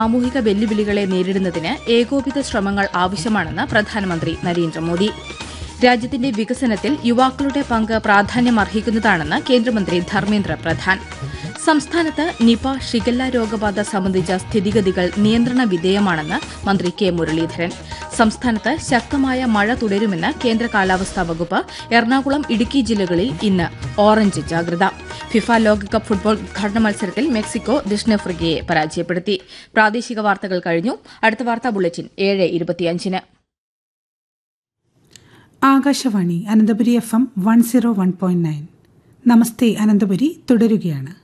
സാമൂഹിക വെല്ലുവിളികളെ നേരിടുന്നതിന് ഏകോപിത ശ്രമങ്ങൾ ആവശ്യമാണെന്ന് പ്രധാനമന്ത്രി നരേന്ദ്രമോദി രാജ്യത്തിന്റെ വികസനത്തിൽ യുവാക്കളുടെ പങ്ക് പ്രാധാന്യമർഹിക്കുന്നതാണെന്ന് കേന്ദ്രമന്ത്രി ധർമ്മേന്ദ്ര പ്രധാൻ സംസ്ഥാനത്ത് നിപ ഷിഗല്ല രോഗബാധ സംബന്ധിച്ച സ്ഥിതിഗതികൾ നിയന്ത്രണ വിധേയമാണെന്ന് മന്ത്രി കെ മുരളീധരൻ സംസ്ഥാനത്ത് ശക്തമായ മഴ തുടരുമെന്ന് കേന്ദ്ര കാലാവസ്ഥാ വകുപ്പ് എറണാകുളം ഇടുക്കി ജില്ലകളിൽ ഇന്ന് ഓറഞ്ച് ജാഗ്രത ഫിഫ ലോകകപ്പ് ഫുട്ബോൾ ഉദ്ഘാടന മത്സരത്തിൽ മെക്സിക്കോ ദക്ഷിണാഫ്രിക്കയെ പരാജയപ്പെടുത്തി പ്രാദേശിക വാർത്തകൾ കഴിഞ്ഞു അടുത്ത വാർത്താ ബുള്ളറ്റിൻ ഏഴ് ഇരുപത്തിയഞ്ചിന് Akashvani Ananthapuri F M one zero one point nine നമസ്തേ അനന്തപുരി തുടരുകയാണ്